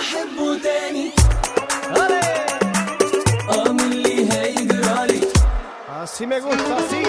احبه تاني اه من اللي هيجرالي Así me gusta, así.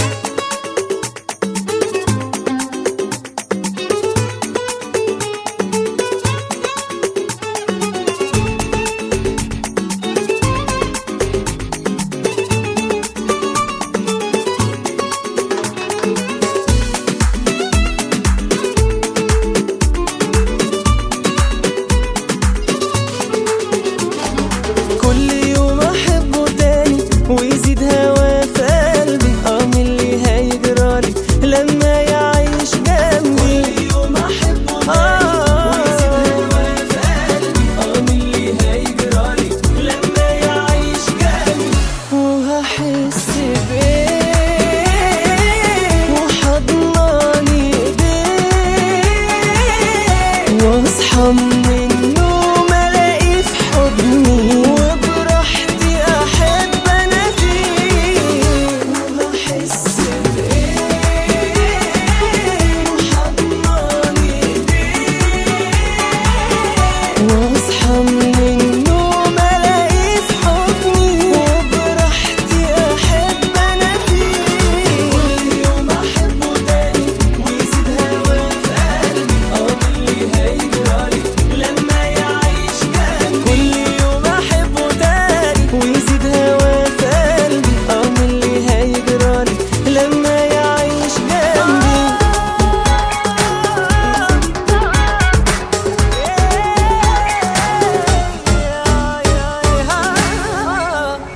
كل يوم احبه تاني ويزيد هوا في قلبي اه من اللي هيجرالي لما يعيش جنبي كل يوم احبه تاني ويزيد هوا في قلبي اه من اللي هيجرالي لما يعيش جنبي وهحس بايه وحضناني ايديه واصحى من النوم الاقي في حضني وبراحتي احب انا فيه وهحس بايه وحضناني ايديه واصحى من النوم الاقي في حضني وبراحتي احب انا فيه كل يوم احبه تاني ويزيد هوا في قلبي اه اللي هيجرالي لما يعيش جنبي كل يوم احبه تاني ويزيد هوا في قلبي اه من اللي هيجرالي لما يعيش جنبي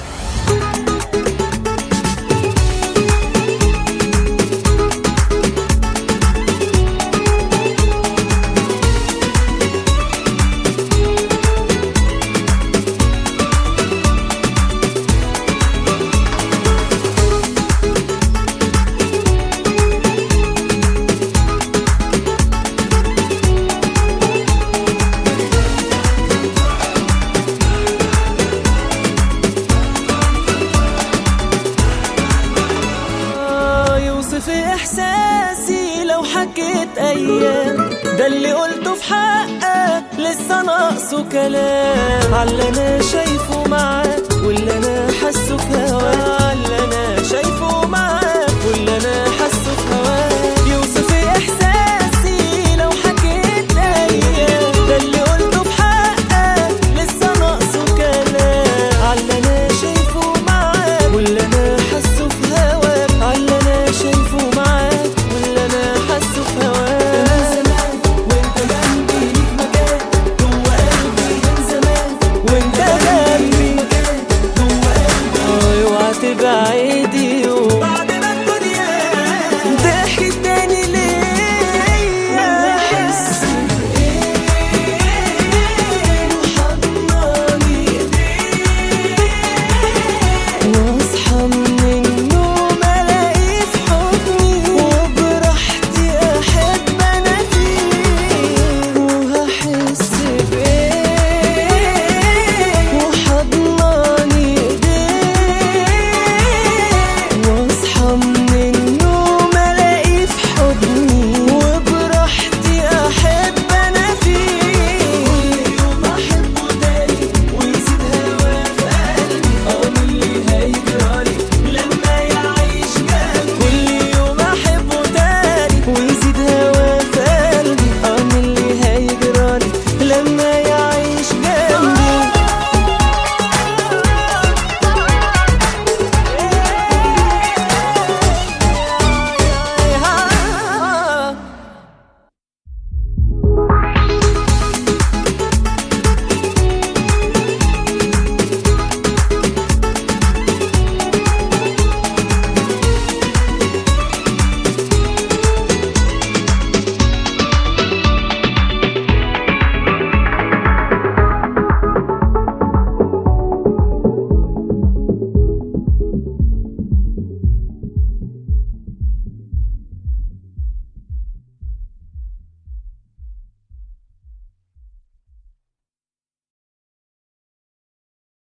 آه، يوصف احساسي لو حكيت ايام ده اللي قلته في حقك لسه ناقصه كلام على اللي انا شايفه معاك واللي انا حاسه في هواك